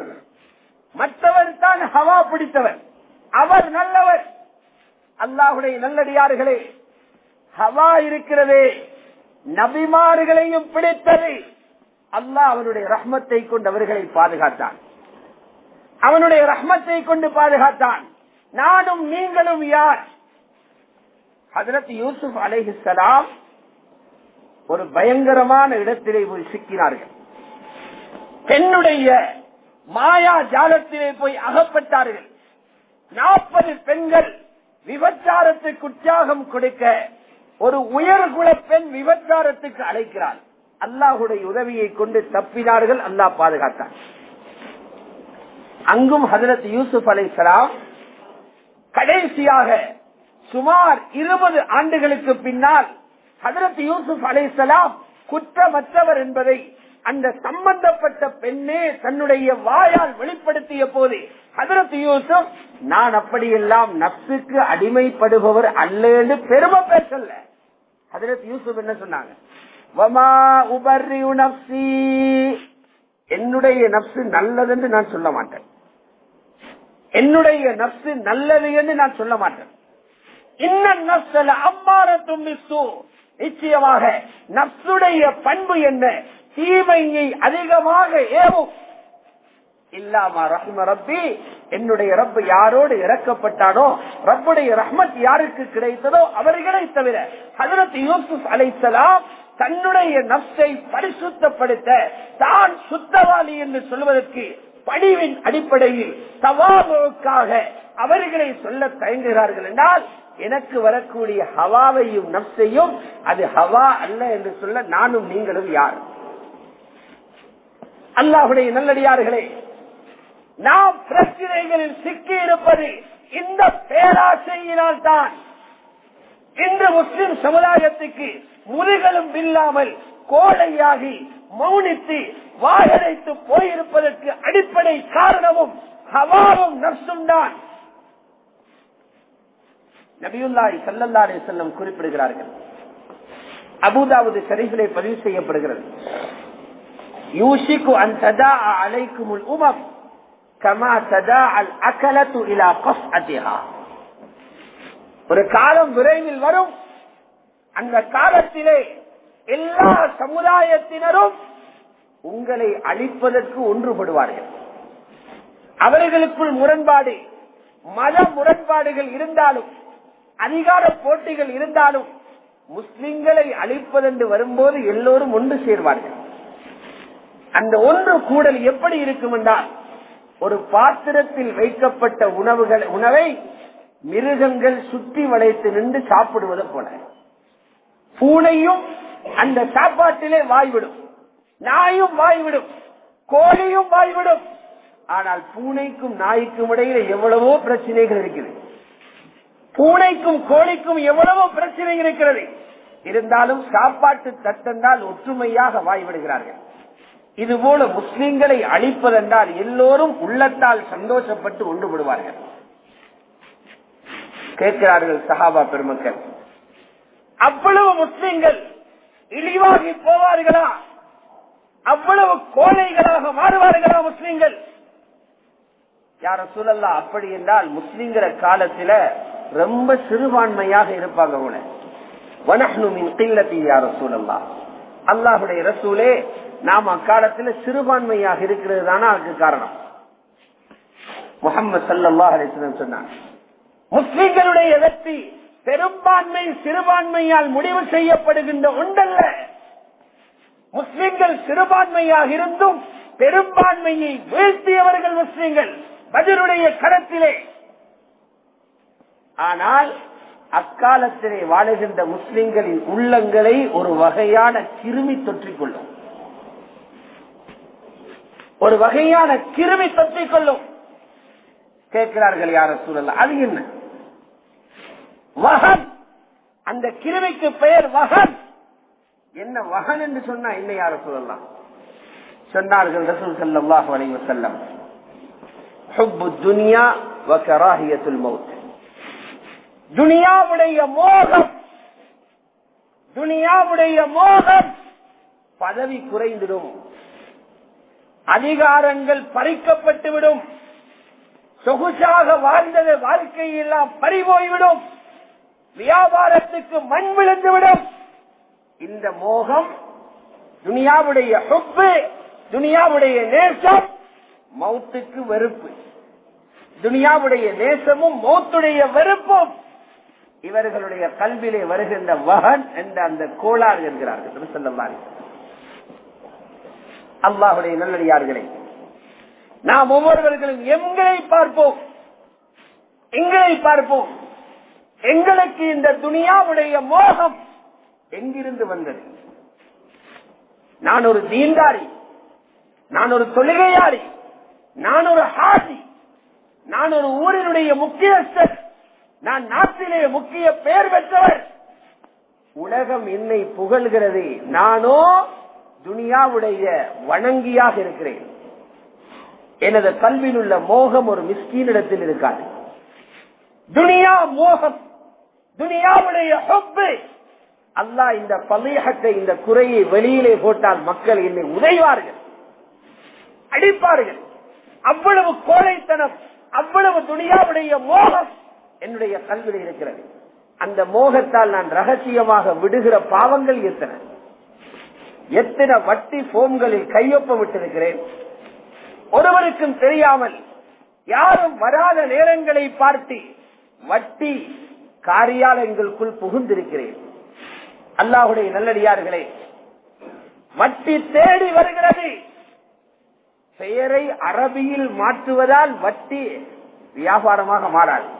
மற்றவர் தான் ஹவா பிடித்தவர் அவர் நல்லவர் அல்லாஹுடைய நல்லடியார்களே ஹவா இருக்கிறதே நபிமார்களையும் பிடித்தது அல்லாஹ் அவனுடைய ரஹ்மத்தை கொண்டு அவர்களை பாதுகாத்தான் அவனுடைய ரஹ்மத்தை கொண்டு பாதுகாத்தான் நானும் நீங்களும் யார் ஹதரத் யூசுப் அலைஹிஸ்லாம் ஒரு பயங்கரமான இடத்திலே போய் சிக்கினார்கள் பெண்ணுடைய மாயா ஜாலத்திலே போய் அகப்பட்டார்கள் நாற்பது பெண்கள் விபச்சாரத்துக்கு உற்சாகம் கொடுக்க ஒரு உயர்குல பெண் விபச்சாரத்துக்கு அழைக்கிறாள் அல்லாஹுடைய உதவியை கொண்டு தப்பினார்கள் அல்லாஹ் பாதுகாத்தார் அங்கும் ஹதரத் யூசுப் அலைசலாம் கடைசியாக சுமார் இருபது ஆண்டுகளுக்கு பின்னால் ஹதரத் யூசுப் அலைசலாம் குற்றமற்றவர் என்பதை அந்த சம்பந்தப்பட்ட பெண்ணே தன்னுடைய வாயால் வெளிப்படுத்திய போது ஹதரத் யூசுப் நான் அப்படியெல்லாம் நப்சுக்கு அடிமைப்படுபவர் அல்ல என்று பெருமை பேசல ஹதரத் யூசுப் என்ன சொன்னாங்க வமா உபர்ரி நப்சி என்னுடைய நப்சு நல்லது என்று நான் சொல்ல மாட்டேன் என்னுடைய நப்சு நல்லது என்று நான் சொல்ல மாட்டேன் இன்னும் நப்சல அம்மாரத்தும் நிச்சயமாக நப்சுடைய பண்பு என்ன தீமையை அதிகமாக ஏவும் இல்லாம ரஹ்ம ரப்பி என்னுடைய ரப்பு யாரோடு இறக்கப்பட்டானோ ரப்புடைய ரஹ்மத் யாருக்கு கிடைத்ததோ அவர்களை தவிர ஹதரத் யூசுப் அலைசலாம் தன்னுடைய நப்சை பரிசுத்தப்படுத்த தான் சுத்தவாளி என்று சொல்வதற்கு பணிவின் அடிப்படையில் சவாபுக்காக அவர்களை சொல்ல தயங்குகிறார்கள் என்றால் எனக்கு வரக்கூடிய ஹவாவையும் நப்சையும் அது ஹவா அல்ல என்று சொல்ல நானும் நீங்களும் யார் அல்லாஹுடைய நல்லடியார்களே நாம் பிரச்சனைகளில் சிக்கி இருப்பது இந்த பேராசையினால் தான் இன்று முஸ்லிம் சமுதாயத்துக்கு முதுகலும் இல்லாமல் கோழையாகி மௌனித்து வாயடைத்து போயிருப்பதற்கு அடிப்படை காரணமும் ஹவாவும் நர்சும் தான் நபியுல்லாய் சல்லல்லாரே செல்லம் குறிப்பிடுகிறார்கள் அபுதாவது ஷரீஃபிலே பதிவு செய்யப்படுகிறது யூஷிக்கு அன் சதா அலைக்கும் உமம் கமா சதா அல் அகலத்து இலா கஸ் ஒரு காலம் விரைவில் வரும் அந்த காலத்திலே எல்லா சமுதாயத்தினரும் உங்களை அழிப்பதற்கு ஒன்றுபடுவார்கள் அவர்களுக்குள் முரண்பாடு மத முரண்பாடுகள் இருந்தாலும் அதிகார போட்டிகள் இருந்தாலும் முஸ்லிம்களை அழிப்பதென்று வரும்போது எல்லோரும் ஒன்று சேர்வார்கள் அந்த ஒன்று கூடல் எப்படி இருக்கும் என்றால் ஒரு பாத்திரத்தில் வைக்கப்பட்ட உணவுகள் உணவை மிருகங்கள் சுற்றி வளைத்து நின்று சாப்பிடுவது போல பூனையும் அந்த சாப்பாட்டிலே வாய்விடும் நாயும் வாய்விடும் கோழியும் வாய்விடும் ஆனால் பூனைக்கும் நாய்க்கும் இடையில எவ்வளவோ பிரச்சனைகள் இருக்கிறது பூனைக்கும் கோழிக்கும் எவ்வளவோ பிரச்சனை இருக்கிறது இருந்தாலும் சாப்பாட்டு தட்டென்றால் ஒற்றுமையாக வாய்விடுகிறார்கள் இதுபோல முஸ்லிம்களை அழிப்பதென்றால் எல்லோரும் உள்ளத்தால் சந்தோஷப்பட்டு ஒன்றுபடுவார்கள் கேட்கிறார்கள் சஹாபா பெருமக்கள் அவ்வளவு முஸ்லிம்கள் இழிவாகி போவார்களா அவ்வளவு கோழைகளாக மாறுவார்களா முஸ்லிம்கள் யார சூழல்லா அப்படி என்றால் முஸ்லிம்கிற காலத்துல ரொம்ப சிறுபான்மையாக இருப்பாங்க கூட வனஹ்னுமின் கில்லத்தி யார சூழல்லா அல்லாஹுடைய ரசூலே நாம் அக்காலத்துல சிறுபான்மையாக இருக்கிறது தானே அதுக்கு காரணம் முகமது சல்லா அலிஸ்லம் சொன்னாங்க முஸ்லிம்களுடைய வெற்றி பெரும்பான்மை சிறுபான்மையால் முடிவு செய்யப்படுகின்ற ஒன்றல்ல முஸ்லிம்கள் சிறுபான்மையாக இருந்தும் பெரும்பான்மையை வீழ்த்தியவர்கள் முஸ்லிம்கள் பதிலுடைய கரத்திலே ஆனால் அக்காலத்திலே வாழுகின்ற முஸ்லிம்களின் உள்ளங்களை ஒரு வகையான கிருமி தொற்றிக் கொள்ளும் ஒரு வகையான கிருமி தொற்றிக் கொள்ளும் கேட்கிறார்கள் யார சூழல் அது என்ன வகன் அந்த கிருமிக்கு பெயர் வகன் என்ன வகன் என்று சொன்னா என்ன யார சொல்லலாம் சொன்னார்கள் ரசூல் சல்லாஹ் அலைவ செல்லம் துனியா வக்கராஹியத்துல் மவுத் துனியாவுடைய மோகம் துனியாவுடைய மோகம் பதவி குறைந்துடும் அதிகாரங்கள் பறிக்கப்பட்டுவிடும் சொகுசாக வாழ்ந்தது வாழ்க்கையெல்லாம் பறிபோய்விடும் வியாபாரத்துக்கு மண் விழுந்துவிடும் இந்த மோகம் துனியாவுடைய சொப்பு துனியாவுடைய நேசம் மௌத்துக்கு வெறுப்பு துனியாவுடைய நேசமும் மௌத்துடைய வெறுப்பும் இவர்களுடைய கல்வியிலே வருகின்ற வகன் என்ற அந்த கோளாறு என்கிறார்கள் சொல்லலாம் அல்லாஹுடைய நல்லடியார்களே நாம் ஒவ்வொருவர்களும் எங்களை பார்ப்போம் எங்களை பார்ப்போம் எங்களுக்கு இந்த துனியாவுடைய மோகம் எங்கிருந்து வந்தது நான் ஒரு தீண்டாரி நான் ஒரு தொழுகையாளி நான் ஒரு ஹாசி நான் ஒரு ஊரினுடைய முக்கியஸ்தர் நான் நாட்டிலே முக்கிய பெயர் பெற்றவர் உலகம் என்னை புகழ்கிறது நானோ துனியாவுடைய வணங்கியாக இருக்கிறேன் எனது கல்வியில் உள்ள மோகம் ஒரு மிஸ்கீனிடத்தில் இருக்காது துனியா மோகம் துனியாவுடைய ஹொப்பு அல்லாஹ் இந்த பலியகத்தை இந்த குறையை வெளியிலே போட்டால் மக்கள் என்னை உதைவார்கள் அடிப்பார்கள் அவ்வளவு கோழைத்தனம் அவ்வளவு துணியாவுடைய மோகம் என்னுடைய கல்வியில் இருக்கிறது அந்த மோகத்தால் நான் ரகசியமாக விடுகிற பாவங்கள் எத்தனை எத்தனை வட்டி போம்களில் கையொப்ப விட்டிருக்கிறேன் ஒருவருக்கும் தெரியாமல் யாரும் வராத நேரங்களை பார்த்து வட்டி காரியாலயங்களுக்குள் புகுந்திருக்கிறேன் அல்லாஹுடைய நல்லடியார்களே வட்டி தேடி வருகிறது பெயரை அரபியில் மாற்றுவதால் வட்டி வியாபாரமாக மாறாது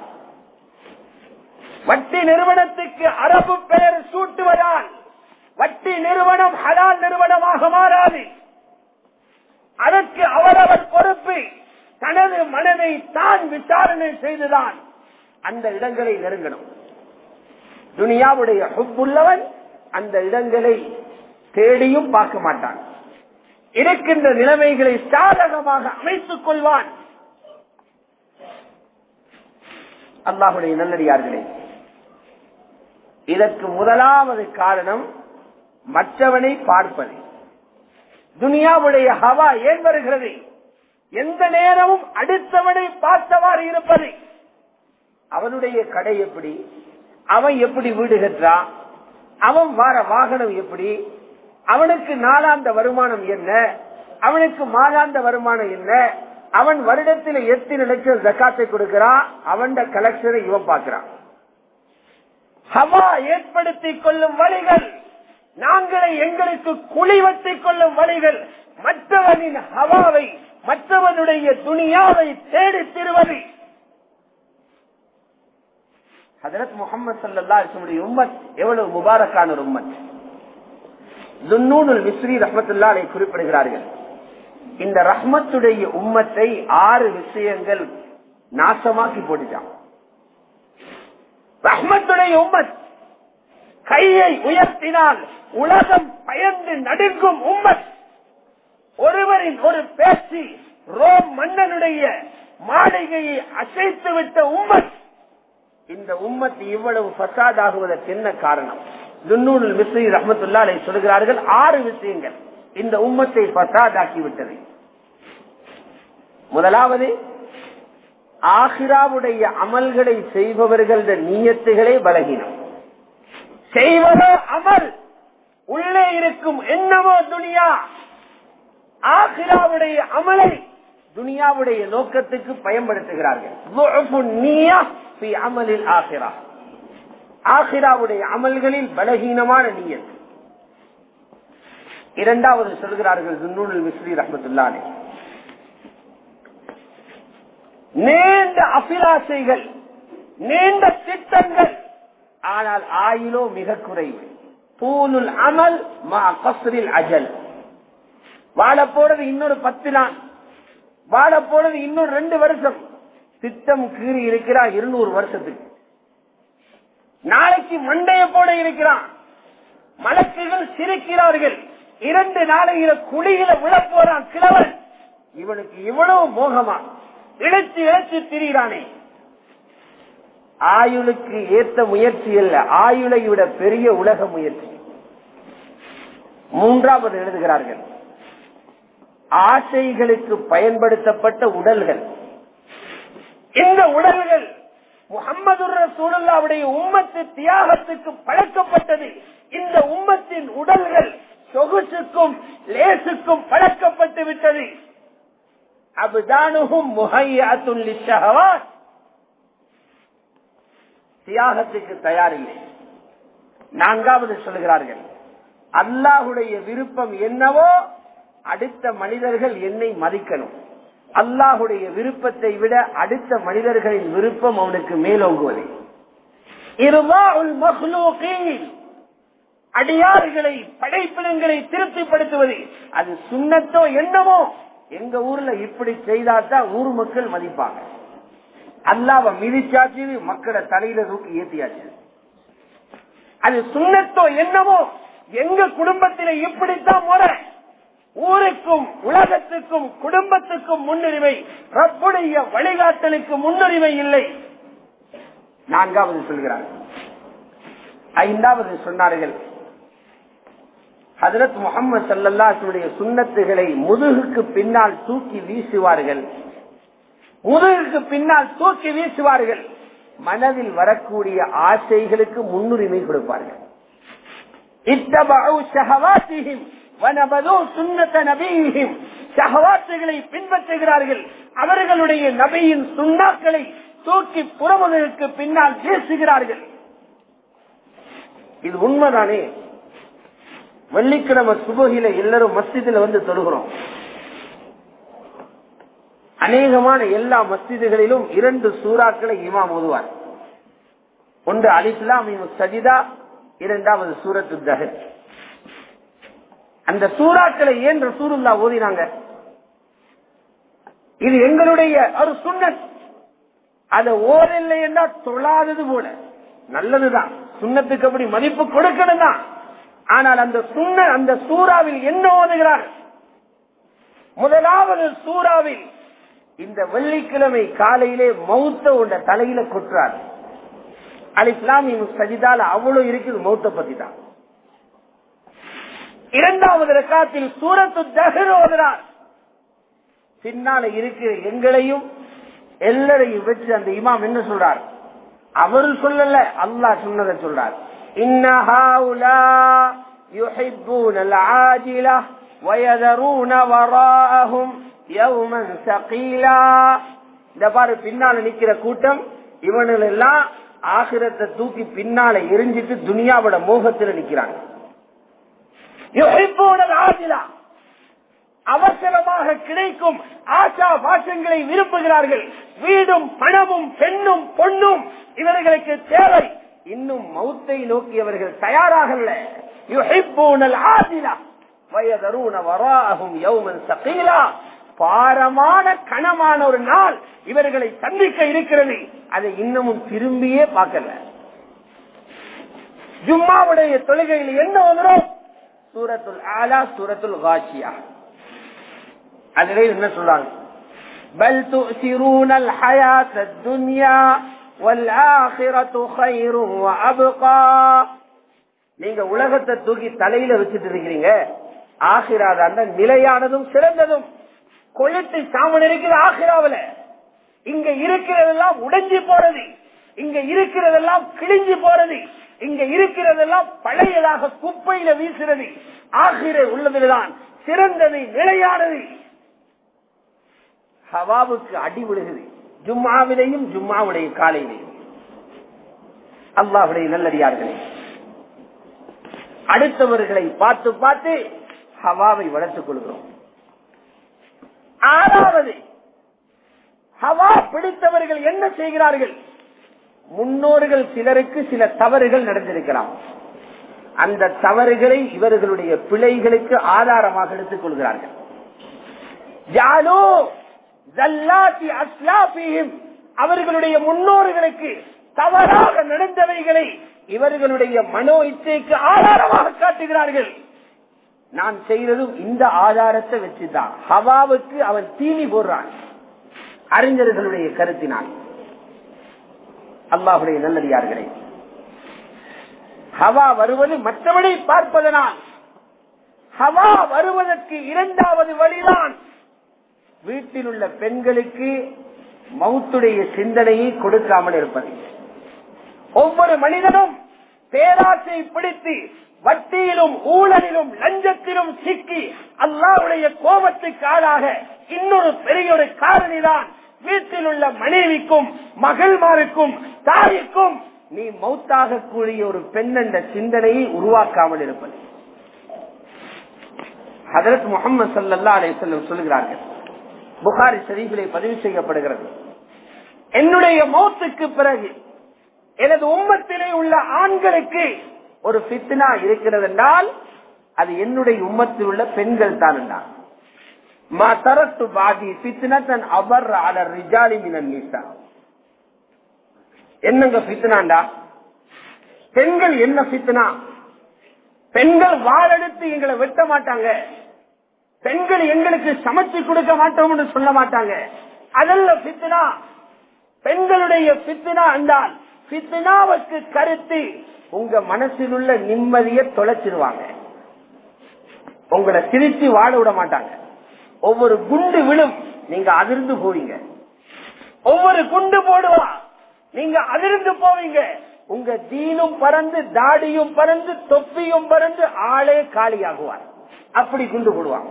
வட்டி நிறுவனத்துக்கு அரபு பெயர் சூட்டுவதால் வட்டி நிறுவனம் ஹலால் நிறுவனமாக மாறாது அதற்கு அவரவர் பொறுப்பு தனது மனதை தான் விசாரணை செய்துதான் அந்த இடங்களை நெருங்கணும் துனியாவுடைய ஹுப்புள்ளவன் அந்த இடங்களை தேடியும் பார்க்க மாட்டான் இருக்கின்ற நிலைமைகளை சாதகமாக அமைத்துக் கொள்வான் அல்லாஹுடைய நல்லடியார்களே இதற்கு முதலாவது காரணம் மற்றவனை பார்ப்பது துனியாவுடைய ஹவா ஏன் வருகிறது எந்த நேரமும் அடுத்தவனை பார்த்தவாறு இருப்பது அவனுடைய கடை எப்படி அவன் எப்படி வீடு கட்டுறான் அவன் வார வாகனம் எப்படி அவனுக்கு நாளாந்த வருமானம் என்ன அவனுக்கு மாதாந்த வருமானம் என்ன அவன் வருடத்தில் எத்தனை லட்சம் ஜக்காத்தை கொடுக்கிறான் அவன் கலெக்ஷனை இவன் பார்க்கிறான் ஹவா ஏற்படுத்திக் கொள்ளும் வழிகள் நாங்களே எங்களுக்கு குழி வட்டிக் கொள்ளும் வழிகள் மற்றவனின் ஹவாவை மற்றவனுடைய துணியாவை தேடி திருவது ஹதரத் முகமது சல்லா உம்மத் எவ்வளவு முபாரக்கான ஒரு உம்மத் துன்னூனுல் மிஸ்ரி ரஹமத்துல்லா அதை குறிப்பிடுகிறார்கள் இந்த ரஹ்மத்துடைய உம்மத்தை ஆறு விஷயங்கள் நாசமாக்கி போட்டுட்டான் ரஹ்மத்துடைய உம்மத் கையை உயர்த்தினால் உலகம் பயந்து நடுங்கும் உம்மத் ஒருவரின் ஒரு பேச்சு ரோம் மன்னனுடைய மாளிகையை அசைத்து விட்ட உம்மத் இந்த உம்மத் இவ்வளவு பசாத் ஆகுவதற்கு என்ன காரணம் துன்னூல் மிஸ்ரி ரஹமத்துல்லா சொல்கிறார்கள் ஆறு விஷயங்கள் இந்த உம்மத்தை பசாதாக்கி விட்டது முதலாவது ஆஹிராவுடைய அமல்களை செய்பவர்கள் நீயத்துகளே பலகீனம் செய்வதோ அமல் உள்ளே இருக்கும் என்னவோ துனியா ஆஹிராவுடைய அமலை துனியாவுடைய நோக்கத்துக்கு பயன்படுத்துகிறார்கள் ضعف النية في عمل الآخرة. ஆகிராவுடைய அமல்களில் பலகீனமான நீயத் இரண்டாவது சொல்கிறார்கள் துன்னூல் மிஸ்ரி ரஹமத்துல்லானே நீண்ட அபிலாசைகள் நீண்ட திட்டங்கள் ஆனால் ஆயிலோ மிக குறைவு பூனுல் அமல் மா கஸ்ரில் அஜல் வாழ போறது இன்னொரு பத்து நாள் வாழ போறது இன்னொரு ரெண்டு வருஷம் திட்டம் கீறி இருக்கிறான் இருநூறு வருஷத்துக்கு நாளைக்கு மண்டைய போல இருக்கிறான் மலக்குகள் சிரிக்கிறார்கள் இரண்டு நாளையில குழியில விழப் போறான் கிழவன் இவனுக்கு இவ்வளவு மோகமா இழைச்சு இழைச்சு திரிகிறானே ஆயுளுக்கு ஏத்த முயற்சி அல்ல ஆயுளை விட பெரிய உலக முயற்சி மூன்றாவது எழுதுகிறார்கள் ஆசைகளுக்கு பயன்படுத்தப்பட்ட உடல்கள் இந்த உடல்கள் முகமது ரசூலுல்லாவுடைய உம்மத்து தியாகத்துக்கு பழக்கப்பட்டது இந்த உம்மத்தின் உடல்கள் சொகுசுக்கும் லேசுக்கும் பழக்கப்பட்டு விட்டது அபுதானுகும் முகையாத்துள்ளி ஷஹவாத் தியாகத்துக்கு தயாரில்லை நான்காவது சொல்கிறார்கள் அல்லாஹுடைய விருப்பம் என்னவோ அடுத்த மனிதர்கள் என்னை மதிக்கணும் அல்லாஹுடைய விருப்பத்தை விட அடுத்த மனிதர்களின் விருப்பம் அவனுக்கு மேலோங்குவது அடியாறுகளை படைப்பினங்களை திருப்திப்படுத்துவது அது சுண்ணத்தோ என்னமோ எங்க ஊர்ல இப்படி செய்தாதான் ஊர் மக்கள் மதிப்பாங்க அல்லாவ மிதிச்சாச்சு மக்களை தலையில தூக்கி ஏத்தியாச்சு அது சுண்ணத்தோ என்னமோ எங்க குடும்பத்தில இப்படித்தான் முறை ஊருக்கும் உலகத்துக்கும் குடும்பத்துக்கும் முன்னுரிமை ரப்புடைய வழிகாட்டலுக்கு முன்னுரிமை இல்லை நான்காவது சொல்கிறார் ஐந்தாவது சொன்னார்கள் ஹதரத் முகமது சல்லாசுடைய சுண்ணத்துகளை முதுகுக்கு பின்னால் தூக்கி வீசுவார்கள் முதுகுக்கு பின்னால் தூக்கி வீசுவார்கள் மனதில் வரக்கூடிய ஆசைகளுக்கு முன்னுரிமை கொடுப்பார்கள் சகவாத்துகளை பின்பற்றுகிறார்கள் அவர்களுடைய நபியின் சுண்ணாக்களை தூக்கி புறமுதலுக்கு பின்னால் பேசுகிறார்கள் இது உண்மைதானே வெள்ளிக்கிழமை சுபகில எல்லாரும் மஸ்ஜிதில் வந்து தொழுகிறோம் அநேகமான எல்லா மஸ்ஜிதுகளிலும் இரண்டு சூறாக்களை இமாம் ஓதுவார் ஒன்று அலிஸ்லாம் சஜிதா இரண்டாவது சூரத்து தஹர் அந்த சூறாக்களை ஏன் ரசூருல்லா ஓதினாங்க இது எங்களுடைய ஒரு சுண்ணத் அதை ஓதில்லை என்றால் தொழாதது போல நல்லதுதான் சுண்ணத்துக்கு அப்படி மதிப்பு கொடுக்கணும் தான் ஆனால் அந்த சுண்ண அந்த சூறாவில் என்ன ஓதுகிறார் முதலாவது சூறாவில் இந்த வெள்ளிக்கிழமை காலையிலே மௌத்த உண்ட தலையில கொற்றார் அல் இஸ்லாமி சஜிதால அவ்வளவு இருக்குது மௌத்த பத்தி தான் இரண்டாவது ரக்காத்தில் சூரத்து தகர் ஓதுறார் பின்னால இருக்கிற எங்களையும் எல்லாரையும் வச்சு அந்த இமாம் என்ன சொல்றார் அவர் சொல்லல அல்லாஹ் சொன்னதை சொல்றார் ويذرون وراءهم يوما ثقيلا இந்த பாரு பின்னால நிக்கிற கூட்டம் இவனுகள் எல்லாம் ஆகிரத்தை தூக்கி பின்னால எரிஞ்சிட்டு துனியாவோட மோகத்துல நிக்கிறாங்க அவசரமாக கிடைக்கும் ஆசா பாசங்களை விரும்புகிறார்கள் வீடும் பணமும் பெண்ணும் பொண்ணும் இவர்களுக்கு தேவை இன்னும் மௌத்தை நோக்கி அவர்கள் தயாராகல பாரமான கனமான ஒரு நாள் இவர்களை சந்திக்க இருக்கிறது அதை இன்னமும் திரும்பியே பார்க்கல ஜும்மாவுடைய தொழுகையில் என்ன வந்துடும் சூரத்துல் ஆலா சூரத்துல் காட்சியா அதிலே என்ன சொல்றாங்க بل تؤثرون الحياة الدنيا والآخرة خير وأبقى நீங்க உலகத்தை தூக்கி தலையில வச்சுட்டு இருக்கிறீங்க ஆகிராத நிலையானதும் சிறந்ததும் கொளுத்து சாமன் இருக்குது ஆகிராவில இங்க இருக்கிறதெல்லாம் உடைஞ்சு போறது இங்க இருக்கிறதெல்லாம் கிழிஞ்சு போறது இங்க இருக்கிறதெல்லாம் பழையதாக குப்பையில வீசுறது ஆகிர உள்ளதுதான் சிறந்தது நிலையானது ஹவாவுக்கு அடி விழுகுது ஜும்மாவிலையும் ஜும்மாவுடைய காலையிலையும் அல்லாஹுடைய நல்லடியார்களே அடுத்தவர்களை பார்த்து பார்த்து ஹவாவை வளர்த்துக் கொள்கிறோம் ஆறாவது ஹவா பிடித்தவர்கள் என்ன செய்கிறார்கள் முன்னோர்கள் சிலருக்கு சில தவறுகள் நடந்திருக்கலாம் அந்த தவறுகளை இவர்களுடைய பிழைகளுக்கு ஆதாரமாக எடுத்துக் கொள்கிறார்கள் ஜாலோ ஜல்லாத்தி அஸ்லாபியும் அவர்களுடைய முன்னோர்களுக்கு தவறாக நடந்தவைகளை இவர்களுடைய மனோ இச்சைக்கு ஆதாரமாக காட்டுகிறார்கள் நான் செய்யறதும் இந்த ஆதாரத்தை வச்சுதான் ஹவாவுக்கு அவன் தீனி போடுறான் அறிஞர்களுடைய கருத்தினால் அல்லாஹுடைய நல்லடியார்களே ஹவா வருவது மற்றவனை பார்ப்பதனால் ஹவா வருவதற்கு இரண்டாவது வழிதான் வீட்டில் உள்ள பெண்களுக்கு மவுத்துடைய சிந்தனையை கொடுக்காமல் இருப்பது ஒவ்வொரு மனிதனும் பேராசை பிடித்து வட்டியிலும் ஊழலிலும் லஞ்சத்திலும் சிக்கி அல்லாவுடைய கோபத்துக்கு ஆளாக இன்னொரு பெரிய ஒரு காரணிதான் வீட்டில் உள்ள மனைவிக்கும் மகள்மாருக்கும் தாய்க்கும் நீ மௌத்தாக கூடிய ஒரு பெண் என்ற சிந்தனையை உருவாக்காமல் இருப்பது ஹதரத் முகமது சல்லா அலிசல்லம் சொல்லுகிறார்கள் புகாரி ஷரீஃபிலே பதிவு செய்யப்படுகிறது என்னுடைய மௌத்துக்கு பிறகு எனது உம்மத்திலே உள்ள ஆண்களுக்கு ஒரு பித்னா இருக்கிறது என்றால் அது என்னுடைய உம்மத்தில் உள்ள பெண்கள் தான் என்றார் மா தரத்து பாதி பித்னத்தன் அவர் அலர் ரிஜாலி மினன் நீசா என்னங்க பித்னாண்டா பெண்கள் என்ன பித்னா பெண்கள் வாழெடுத்து எங்களை வெட்ட மாட்டாங்க பெண்கள் எங்களுக்கு சமைச்சு கொடுக்க மாட்டோம் என்று சொல்ல மாட்டாங்க அதல்ல பித்னா பெண்களுடைய பித்னா என்றால் பித்னாவுக்கு கருத்து உங்க மனசில் உள்ள நிம்மதியை தொலைச்சிருவாங்க உங்களை சிரிச்சு வாழ விட மாட்டாங்க ஒவ்வொரு குண்டு விழும் நீங்க அதிர்ந்து போவீங்க ஒவ்வொரு குண்டு போடுவா நீங்க அதிர்ந்து போவீங்க உங்க தீனும் பறந்து தாடியும் பறந்து தொப்பியும் பறந்து ஆளே காலியாகுவார் அப்படி குண்டு போடுவாங்க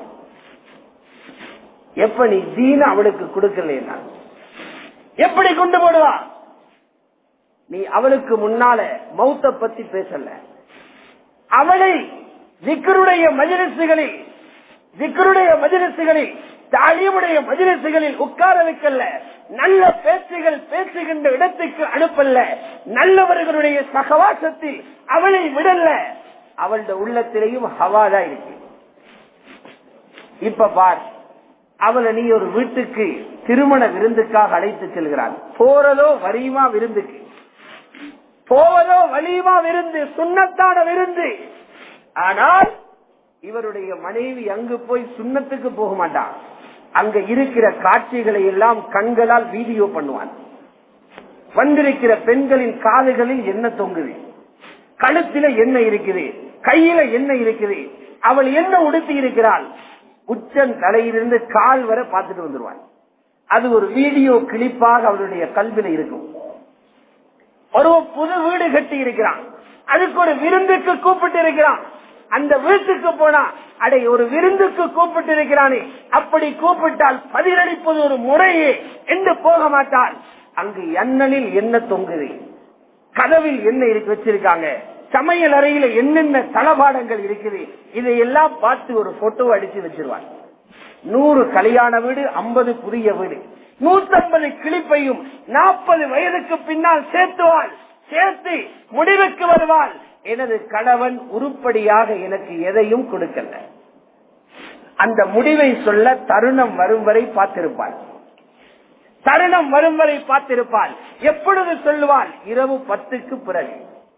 எப்ப நீ தீன அவளுக்கு கொடுக்கலன்னா எப்படி குண்டு போடுவா நீ அவளுக்கு முன்னால மௌத்த பத்தி பேசல அவளை திக்கருடைய மஜிலிசுகளில் திக்கருடைய மஜிலிசுகளில் தாலியமுடைய மஜிலிசுகளில் உட்கார வைக்கல நல்ல பேச்சுகள் பேசுகின்ற இடத்துக்கு அனுப்பல்ல நல்லவர்களுடைய சகவாசத்தில் அவளை விடல அவளுடைய உள்ளத்திலேயும் ஹவாதா இருக்கு இப்ப பார் அவளை நீ ஒரு வீட்டுக்கு திருமண விருந்துக்காக அழைத்து செல்கிறாள் போறதோ வரியுமா விருந்துக்கு போவதோ வலியுமா விருந்து சுண்ணத்தான விருந்து ஆனால் இவருடைய மனைவி அங்கு போய் சுண்ணத்துக்கு போக மாட்டான் அங்க இருக்கிற காட்சிகளை எல்லாம் கண்களால் வீடியோ பண்ணுவான் வந்திருக்கிற பெண்களின் காதுகளில் என்ன தொங்குது கழுத்தில என்ன இருக்குது கையில என்ன இருக்குது அவள் என்ன உடுத்தி இருக்கிறாள் உச்சன் தலையிலிருந்து கால் வரை பார்த்துட்டு வந்துருவான் அது ஒரு வீடியோ கிளிப்பாக அவளுடைய கல்வில இருக்கும் ஒரு புது வீடு கட்டி இருக்கிறான் அதுக்கு ஒரு விருந்துக்கு கூப்பிட்டு இருக்கிறான் அந்த வீட்டுக்கு போனா அடை ஒரு விருந்துக்கு கூப்பிட்டு இருக்கிறானே அப்படி கூப்பிட்டால் பதிலளிப்பது ஒரு முறையே என்று போக மாட்டால் அங்கு எண்ணலில் என்ன தொங்குது கதவில் என்ன இருக்கு வச்சிருக்காங்க சமையல் அறையில என்னென்ன தளபாடங்கள் இருக்குது இதையெல்லாம் பார்த்து ஒரு போட்டோ அடிச்சு வச்சிருவான் நூறு கல்யாண வீடு ஐம்பது புதிய வீடு நூத்தம்பது கிளிப்பையும் நாற்பது வயதுக்கு பின்னால் சேர்த்துவாள் சேர்த்து முடிவுக்கு வருவாள் எனது கணவன் உருப்படியாக எனக்கு எதையும் கொடுக்கல அந்த முடிவை சொல்ல தருணம் வரும் வரை பார்த்திருப்பாள் தருணம் வரும் வரை பார்த்திருப்பாள் எப்பொழுது சொல்லுவாள் இரவு பத்துக்கு பிறகு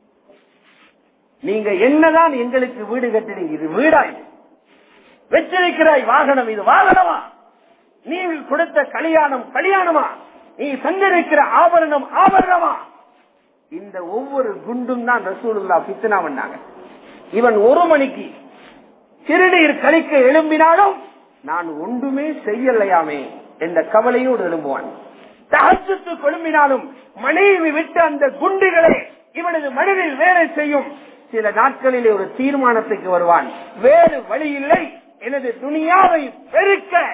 நீங்க என்னதான் எங்களுக்கு வீடு கட்டினீங்க இது வீடாய் வச்சிருக்கிறாய் வாகனம் இது வாகனமா நீங்கள் கொடுத்த கல்யாணம் கல்யாணமா நீ தந்திருக்கிற ஆபரணம் ஆபரணமா இந்த ஒவ்வொரு குண்டும் தான் ரசூலுல்லா பித்தனா பண்ணாங்க இவன் ஒரு மணிக்கு சிறுநீர் கழிக்க எழும்பினாலும் நான் ஒன்றுமே செய்யலையாமே என்ற கவலையோடு எழும்புவான் தகச்சுக்கு கொழும்பினாலும் மனைவி விட்டு அந்த குண்டுகளை இவனது மனதில் வேலை செய்யும் சில நாட்களிலே ஒரு தீர்மானத்துக்கு வருவான் வேறு வழி இல்லை எனது துணியாவை பெருக்க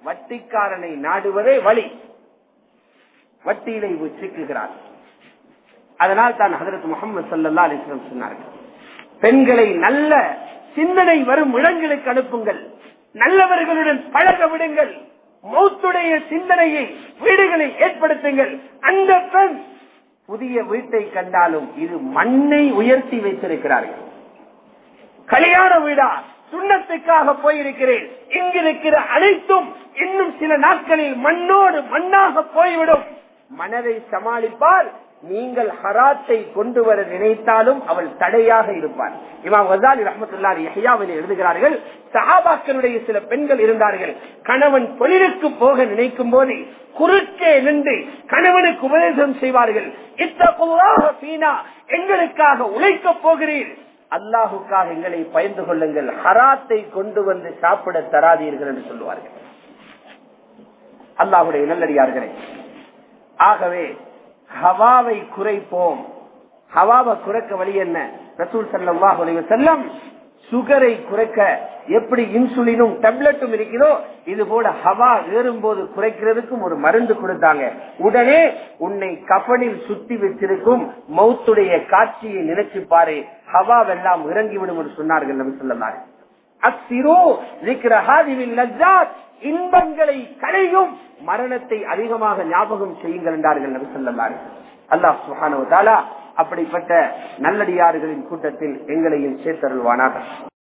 வட்டிக்காரனை நாடுவதே வழி வட்டியிலே சிக்குகிறார் அதனால் தான் ஹதரத் முகமது சல்லா அலிஸ்லம் சொன்னார்கள் பெண்களை நல்ல சிந்தனை வரும் இடங்களுக்கு அனுப்புங்கள் நல்லவர்களுடன் பழக விடுங்கள் மௌத்துடைய சிந்தனையை வீடுகளில் ஏற்படுத்துங்கள் அந்த பெண் புதிய வீட்டை கண்டாலும் இது மண்ணை உயர்த்தி வைத்திருக்கிறார்கள் கல்யாண வீடா சுண்ணத்துக்காக போயிருக்கிறேன் இங்கிருக்கிற அனைத்தும் இன்னும் சில நாட்களில் மண்ணோடு மண்ணாக போய்விடும் மனதை சமாளிப்பால் நீங்கள் ஹராத்தை கொண்டு வர நினைத்தாலும் அவள் தடையாக இருப்பார் இமாம் வசாலி ரஹமத்துல்லாரி யஹ்யாவில் எழுதுகிறார்கள் சஹாபாக்களுடைய சில பெண்கள் இருந்தார்கள் கணவன் தொழிலுக்கு போக நினைக்கும் போது குறுக்கே நின்று கணவனுக்கு உபதேசம் செய்வார்கள் இத்தகுல்லாக சீனா எங்களுக்காக உழைக்கப் போகிறீர் அல்லாஹுக்காக எங்களை பயந்து கொள்ளுங்கள் ஹராத்தை கொண்டு வந்து சாப்பிட தராதீர்கள் என்று சொல்லுவார்கள் அல்லாஹுடைய நல்லடியார்களே ஆகவே ஹவாவை குறைப்போம் ஹவாவை குறைக்க வழி என்ன ரசூல் சல்லாஹ் செல்லம் சுகரை குறைக்க எப்படி இன்சுலினும் டேப்லெட்டும் இருக்கிறதோ இது போல ஹவா ஏறும்போது குறைக்கிறதுக்கும் ஒரு மருந்து கொடுத்தாங்க உடனே உன்னை கபனில் சுத்தி வச்சிருக்கும் மௌத்துடைய காட்சியை நினைச்சு பாரு ஹவாவெல்லாம் இறங்கிவிடும் என்று சொன்னார்கள் நபி சொல்லலாரு அக்சிரோ இன்பங்களை களையும் மரணத்தை அதிகமாக ஞாபகம் செய்யுங்கள் என்றார்கள் நபி சொல்லலாரு அல்லாஹ் சுஹானு தாலா அப்படிப்பட்ட நல்லடியார்களின் கூட்டத்தில் எங்களையும் சேர்த்தருள்வானாக